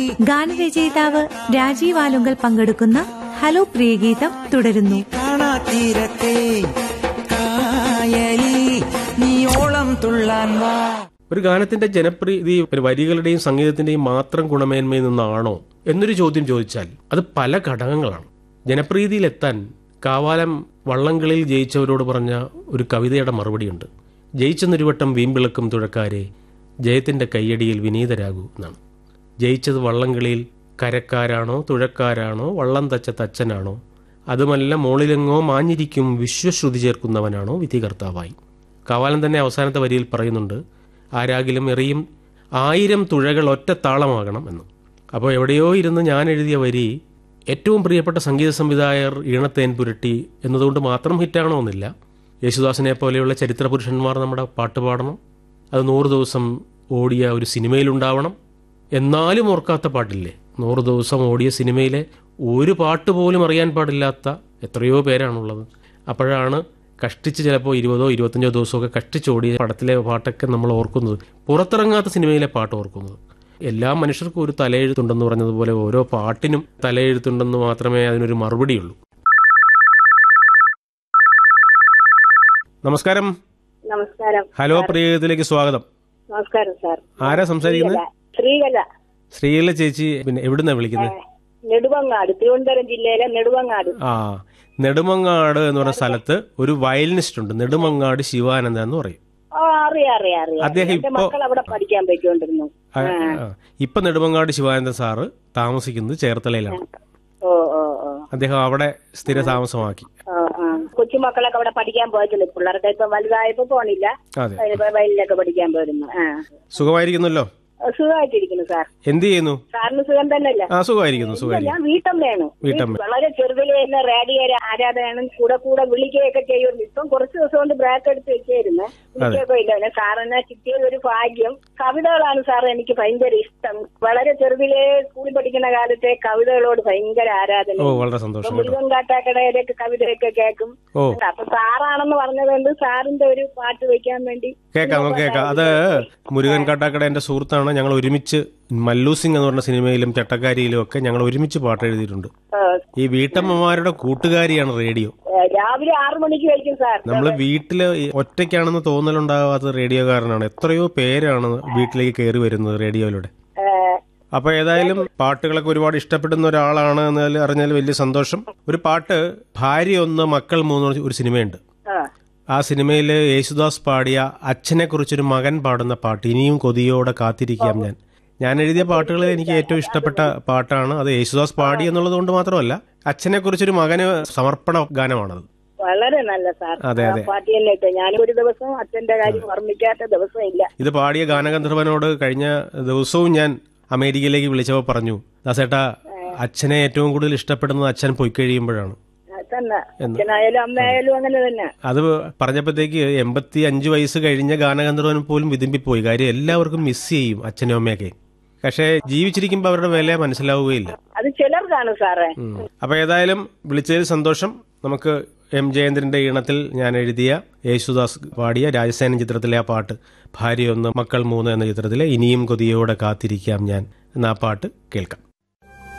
ഗാനരചയിതാവ് രാജീവ് ആലുങ്കൽ പങ്കെടുക്കുന്ന ഹലോ പ്രിയഗീതം തുടരുന്നു കാണാത്തീരത്തെ കായലി നീയോളം തുള്ളാൻ വാ ഒരു ഗാനത്തിന്റെ ജനപ്രീതി ഒരു വരികളുടെയും സംഗീതത്തിന്റെയും മാത്രം ഗുണമേന്മയിൽ നിന്നാണോ എന്നൊരു ചോദ്യം ചോദിച്ചാൽ അത് പല ഘടകങ്ങളാണ് ജനപ്രീതിയിലെത്താൻ കാവാലം വള്ളംകളിയിൽ ജയിച്ചവരോട് പറഞ്ഞ ഒരു കവിതയുടെ മറുപടിയുണ്ട് ജയിച്ചെന്നൊരു വട്ടം വീമ്പിളക്കും തുഴക്കാരെ ജയത്തിന്റെ കയ്യടിയിൽ വിനീതരാകൂ എന്നാണ് ജയിച്ചത് വള്ളംകളിയിൽ കരക്കാരാണോ തുഴക്കാരാണോ വള്ളം തച്ച തച്ചനാണോ അതുമല്ല മോളിലെങ്ങോ മാഞ്ഞിരിക്കും വിശ്വശ്രുതി ചേർക്കുന്നവനാണോ വിധികർത്താവായി കാവാലം തന്നെ അവസാനത്തെ വരിയിൽ പറയുന്നുണ്ട് ആരാകിലും എറിയും ആയിരം തുഴകൾ ഒറ്റ താളമാകണം എന്ന് അപ്പോൾ എവിടെയോ ഇരുന്ന് ഞാൻ എഴുതിയ വരി ഏറ്റവും പ്രിയപ്പെട്ട സംഗീത സംവിധായകർ ഈണത്തേൻ പുരട്ടി എന്നതുകൊണ്ട് മാത്രം ഹിറ്റാകണമെന്നില്ല യേശുദാസിനെ പോലെയുള്ള ചരിത്ര പുരുഷന്മാർ നമ്മുടെ പാട്ട് പാടണം അത് നൂറ് ദിവസം ഓടിയ ഒരു സിനിമയിലുണ്ടാവണം എന്നാലും ഓർക്കാത്ത പാട്ടില്ലേ നൂറ് ദിവസം ഓടിയ സിനിമയിലെ ഒരു പാട്ട് പോലും അറിയാൻ പാടില്ലാത്ത എത്രയോ പേരാണുള്ളത് അപ്പോഴാണ് കഷ്ടിച്ച് ചിലപ്പോൾ ഇരുപതോ ഇരുപത്തഞ്ചോ ദിവസമൊക്കെ കഷ്ടിച്ചോടിയ പടത്തിലെ പാട്ടൊക്കെ നമ്മൾ ഓർക്കുന്നത് പുറത്തിറങ്ങാത്ത സിനിമയിലെ പാട്ട് ഓർക്കുന്നത് എല്ലാ മനുഷ്യർക്കും ഒരു തലയെഴുത്തുണ്ടെന്ന് പറഞ്ഞതുപോലെ ഓരോ പാട്ടിനും തലയെഴുത്തുണ്ടെന്ന് മാത്രമേ അതിനൊരു മറുപടിയുള്ളൂ നമസ്കാരം നമസ്കാരം ഹലോ പ്രിയത്തിലേക്ക് സ്വാഗതം നമസ്കാരം സാർ ആരാ സംസാരിക്കുന്നത് ശ്രീകല ശ്രീകല ചേച്ചി പിന്നെ എവിടുന്നാ വിളിക്കുന്നത് നെടുവങ്ങാട് തിരുവനന്തപുരം ജില്ലയിലെ നെടുവങ്ങാട് ആ നെടുമങ്ങാട് എന്ന് പറഞ്ഞ സ്ഥലത്ത് ഒരു വയലിനിസ്റ്റ് ഉണ്ട് നെടുമങ്ങാട് ശിവാനന്ദ എന്ന് പറയും ആ അറിയാം അറിയാം അറിയാം അദ്ദേഹം എന്റെ ഇപ്പോ- മക്കൾ അവിടെ പഠിക്കാൻ പോയിക്കൊണ്ടിരുന്നു ആ, ആ. ഇപ്പൊ നെടുമങ്ങാട് ശിവാനന്ദ സാറ് താമസിക്കുന്നത് ചേർത്തലയിലാണ് ഓ ഓ ഓ അദ്ദേഹം അവിടെ സ്ഥിര താമസമാക്കി ആ, ആ. കൊച്ചുമക്കളൊക്കെ അവിടെ പഠിക്കാൻ പോയിട്ടുണ്ട് പിള്ളേർക്ക് ഇപ്പൊ വലുതായപ്പോ പോണില്ല അതെ അതിനിപ്പോ വയലിലൊക്കെ പഠിക്കാൻ പോയിരുന്നു ആ സുഖമായിരിക്കുന്നല്ലോ സുഖമായിട്ടിരിക്കുന്നു സാർ എന്ത് ചെയ്യുന്നു സാറിന് സുഖം തന്നെയല്ലേ ആ സുഖമായിരിക്കുന്നു സുഖമായിരിക്കുന്നു ഞാൻ വീട്ടമ്മയാണ് വീട്ടമ്മ. വളരെ ചെറുതിലെ തന്നെ റേഡിയോ ആരാധനയാണ് കൂടെ കൂടെ വിളിക്കുകയൊക്കെ ചെയ്യുന്നു ഇപ്പം കുറച്ച് ദിവസം കൊണ്ട് ബ്രേക്ക് എടുത്ത് വെച്ചായിരുന്നു വിളിക്കുകയൊക്കെ ഇല്ല പിന്നെ സാറിനെ കിട്ടിയത് ഒരു ഭാഗ്യം കവിതകളാണ് സാർ എനിക്ക് ഭയങ്കര ഇഷ്ടം വളരെ ചെറുതിലെ സ്കൂളിൽ പഠിക്കുന്ന കാലത്തെ കവിതകളോട് ഭയങ്കര ആരാധന ഓ വളരെ സന്തോഷം കേട്ടോ മുരുകൻ കാട്ടാക്കടയിലൊക്കെ കവിതയൊക്കെ കേൾക്കും ഓ അപ്പൊ സാറാണെന്ന് പറഞ്ഞതുകൊണ്ട് സാറിന്റെ ഒരു പാട്ട് വെക്കാൻ വേണ്ടി കേക്കാം നമുക്ക് കേക്കാം അത് മുരുകൻ കാട്ടാക്കട എന്റെ സുഹൃത്താണ് ഞങ്ങൾ ഒരുമിച്ച് മല്ലു സിംഗ് എന്ന് പറഞ്ഞ സിനിമയിലും ചട്ടക്കാരിയിലും ഒക്കെ ഞങ്ങൾ ഒരുമിച്ച് പാട്ട് എഴുതിയിട്ടുണ്ട് ആ, ഈ വീട്ടമ്മമാരുടെ കൂട്ടുകാരിയാണ് റേഡിയോ ഏ, രാവിലെ ആറു മണിക്ക് കഴിക്കും സാർ നമ്മൾ വീട്ടില് ഈ ഒറ്റയ്ക്കാണെന്ന് തോന്നലുണ്ടാവാത്ത റേഡിയോക്കാരനാണ് എത്രയോ പേരാണ് വീട്ടിലേക്ക് കയറി വരുന്നത് റേഡിയോയിലൂടെ ഏ, അപ്പൊ ഏതായാലും പാട്ടുകളൊക്കെ ഒരുപാട് ഇഷ്ടപ്പെടുന്ന ഒരാളാണ് എന്നാൽ അറിഞ്ഞാൽ വലിയ സന്തോഷം ഒരു പാട്ട് ഭാര്യ ഒന്ന് മക്കൾ മൂന്ന് ഒരു സിനിമയുണ്ട് ആ ആ സിനിമയിൽ യേശുദാസ് പാടിയ അച്ഛനെ കുറിച്ചൊരു മകൻ പാടുന്ന പാട്ട് ഇനിയും കൊതിയോടെ കാത്തിരിക്കാം ഞാൻ ഞാൻ എഴുതിയ പാട്ടുകളിൽ എനിക്ക് ഏറ്റവും ഇഷ്ടപ്പെട്ട പാട്ടാണ് അത് യേശുദാസ് പാടി എന്നുള്ളത് കൊണ്ട് മാത്രമല്ല അച്ഛനെ കുറിച്ചൊരു മകന് സമർപ്പണ ഗാനമാണത് വളരെ നല്ല സാർ അതെ, ആ അതെ. പാട്ട് തന്നെ ഇട്ടു ഞാൻ ഒരു ദിവസം അച്ഛന്റെ കാര്യം ഓർമ്മിക്കാത്ത ദിവസം ഇല്ല ഇത് പാടിയ ഗാനഗന്ധർവനോട് കഴിഞ്ഞ ദിവസവും ഞാൻ അമേരിക്കയിലേക്ക് വിളിച്ചപ്പോൾ പറഞ്ഞു ദാസേട്ടാ അച്ഛനെ ഏറ്റവും കൂടുതൽ ഇഷ്ടപ്പെടുന്നത് അച്ഛൻ പോയി കഴിയുമ്പോഴാണ് ആ, തന്നെ അച്ഛനായാലും അമ്മയായാലും അങ്ങനെ തന്നെ അത് പറഞ്ഞപ്പോഴത്തേക്ക് എൺപത്തി അഞ്ച് വയസ്സ് കഴിഞ്ഞ ഗാനഗന്ധർവൻ പോലും വിതുമ്പിപ്പോയി കാര്യം എല്ലാവർക്കും മിസ് ചെയ്യും അച്ഛനും അമ്മയൊക്കെ പക്ഷേ ജീവിച്ചിരിക്കുമ്പോൾ അവരുടെ വില മനസ്സിലാവുകയില്ല അത് ചിലർക്കാണ് സാറേ ഉം. അപ്പൊ ഏതായാലും വിളിച്ചതിൽ സന്തോഷം നമുക്ക് എം ജയേന്ദ്രന്റെ ഈണത്തിൽ ഞാൻ എഴുതിയ യേശുദാസ് പാടിയ രാജസേനൻ ചിത്രത്തിലെ ആ പാട്ട് ഭാര്യ ഒന്ന് മക്കൾ മൂന്ന് എന്ന ചിത്രത്തിലെ ഇനിയും കൊതിയോടെ കാത്തിരിക്കാം ഞാൻ എന്ന ആ പാട്ട് കേൾക്കാം